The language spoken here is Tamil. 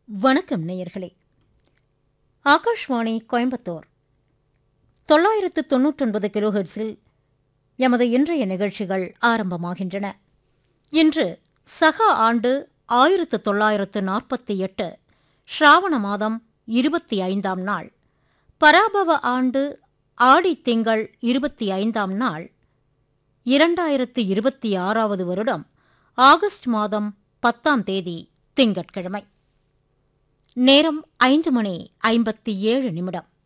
வணக்கம் நேயர்களே ஆகாஷ்வாணி கோயம்புத்தூர் தொள்ளாயிரத்து தொன்னூற்றொன்பது கிலோஹெர்ட்ஸில் எமது இன்றைய நிகழ்ச்சிகள் ஆரம்பமாகின்றன இன்று சக ஆண்டு ஆயிரத்து தொள்ளாயிரத்து நாற்பத்தி எட்டு ஸ்ராவண மாதம் இருபத்தி ஐந்தாம் நாள் பராபவ ஆண்டு ஆடி திங்கள் இருபத்தி ஐந்தாம் நாள் இரண்டாயிரத்து இருபத்தி ஆறாவது வருடம் ஆகஸ்ட் மாதம் பத்தாம் தேதி திங்கட்கிழமை நேரம் ஐந்து மணி ஐம்பத்தி ஏழு நிமிடம்